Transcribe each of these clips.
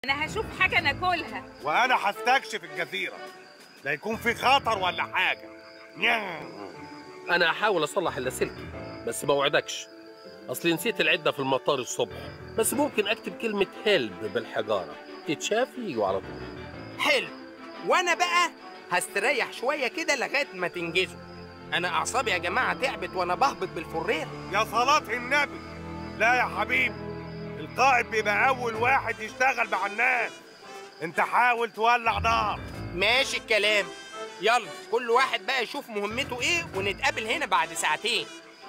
انا هشوف حاجه ناكلها وانا هستكشف الجزيره لا يكون في خطر ولا حاجه نيام. انا هحاول اصلح اللاسلكي بس ما اوعدكش اصلي نسيت العده في المطار الصبح بس ممكن اكتب كلمه هيلب بالحجاره تتشاف يجوا على طول حلو وانا بقى هستريح شويه كده لغايه ما تنجزوا انا اعصابي يا جماعه تعبت وانا بهبط بالفرير يا صلاة النبي لا يا حبيبي القائد بيبقى أول واحد يشتغل مع الناس أنت حاول تولع نار ماشي الكلام يلا كل واحد بقى يشوف مهمته ايه ونتقابل هنا بعد ساعتين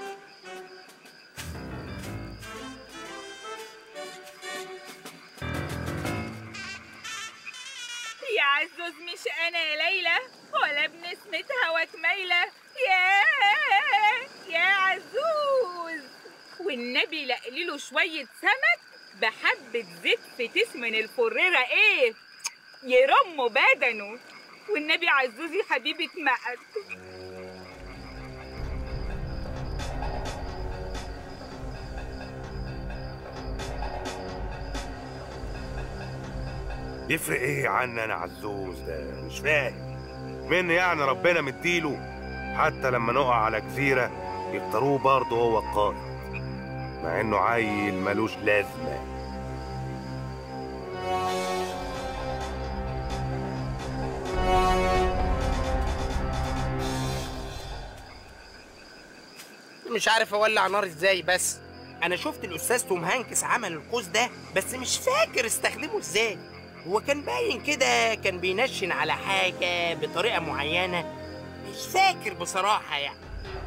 يا عزوز مش انا يا ليلى ولا ابن اسمة هواك مايلة يا يا عزوز والنبي لقلي له شوية سمك بحبة زيت في تسمن الفريرة ايه يرموا بدنه والنبي عزوزي حبيبي اتمقت يفرق إيه عني أنا عزوز ده مش فاهم من يعني ربنا مديله حتى لما نقع على جزيرة يختاروه برضه هو القائد مع إنه عيل ملوش لازمة مش عارف اولع نار ازاي بس انا شفت الاستاذ توم هانكس عمل القوس ده بس مش فاكر استخدمه ازاي هو كان باين كده كان بينشن على حاجه بطريقه معينه مش فاكر بصراحه يعني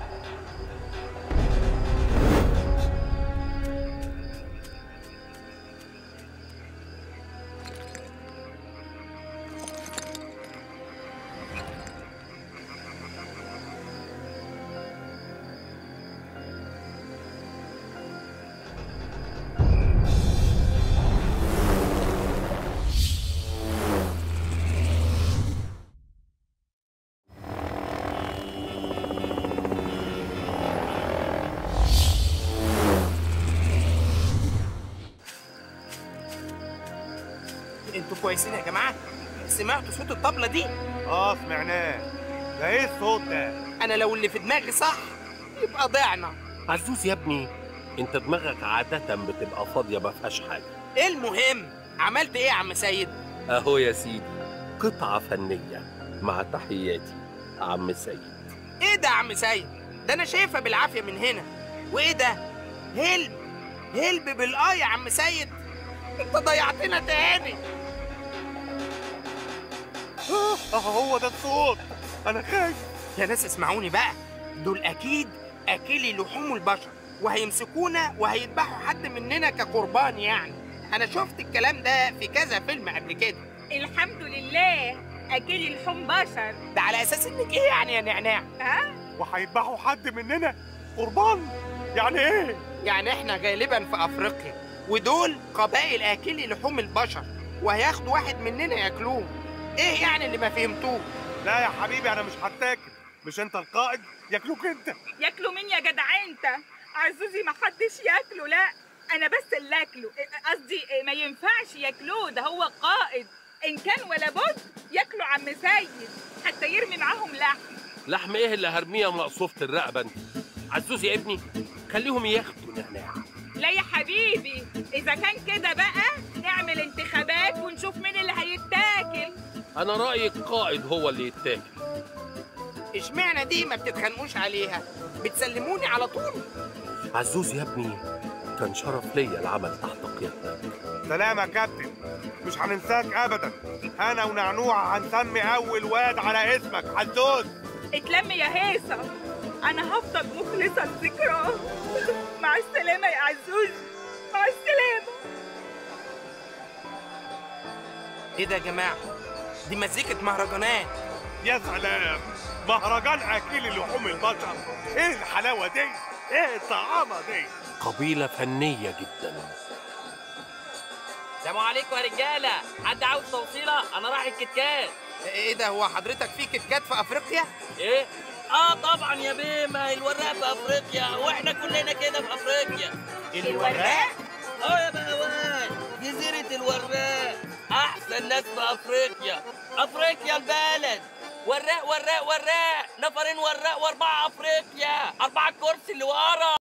انتوا كويسين يا جماعه سمعتوا صوت الطبله دي آه سمعناه ده إيه الصوت ده؟ انا لو اللي في دماغي صح يبقى ضعنا عزوز يا ابني انت دماغك عاده بتبقى فاضيه ما فيهاش حاجه ايه المهم عملت ايه يا عم سيد اهو يا سيدي قطعه فنيه مع تحياتي عم سيد ايه ده يا عم سيد ده انا شايفها بالعافيه من هنا وايه ده هلب هلب بالاه يا عم سيد انت ضيعتنا تاني آه هو ده الصوت أنا خايف يا ناس اسمعوني بقى دول اكيد اكلي لحوم البشر وهيمسكونا وهيذبحوا حد مننا كقربان يعني انا شفت الكلام ده في كذا فيلم قبل كده الحمد لله اكل لحوم بشر ده على اساس انك ايه يعني يا نعناع ها وهيذبحوا حد مننا قربان يعني إيه؟ يعني احنا غالبا في افريقيا ودول قبائل اكلي لحوم البشر وهياخدوا واحد مننا ياكلوه ايه يعني اللي ما فهمتوه لا يا حبيبي أنا مش هتاكل مش أنت القائد ياكلوك أنت ياكلوا مين يا جدع انت عزوزي ما حدش ياكله لا انا بس اللي اكله إيه، قصدي إيه، ما ينفعش ياكلوه ده هو قائد ان كان ولا بد ياكلوا عم سيد حتى يرمي معاهم لحم لحم ايه اللي هرميها مقصوفه الرقبه انت عزوز يا ابني خليهم ياخدوا نعناع لا يا حبيبي اذا كان كده بقى نعمل انتخابات ونشوف مين اللي هيتاكل انا رايي القائد هو اللي يتاكل اشمعنى دي ما بتتخانقوش عليها بتسلموني على طول عزوز يا ابني كان شرف ليا العمل تحت قيادتك سلام يا كابتن مش هننساك ابدا انا ونعنوع هنسمي اول واد على اسمك حزوز اتلم يا هيصة انا هفضل مخلصة لذكراه مع السلامة يا عزوز مع السلامة ايه ده يا جماعه دي مزيكه مهرجانات يا سلام مهرجان اكل لحوم البشر ايه الحلاوه دي ايه الطعامه دي قبيله فنيه جدا السلام عليكم يا رجاله حد عاوز توصيله انا رايح الكتكات ايه ده هو حضرتك في كتكات في افريقيا ايه اه طبعا يا بيه ما هي الوراق في افريقيا واحنا كلنا كده في افريقيا الوراق اه يا بهوات جزيره الوراق الناس في افريقيا افريقيا البلد وراق وراق وراق نفرين وراق واربعه افريقيا اربعه الكرسي اللي ورا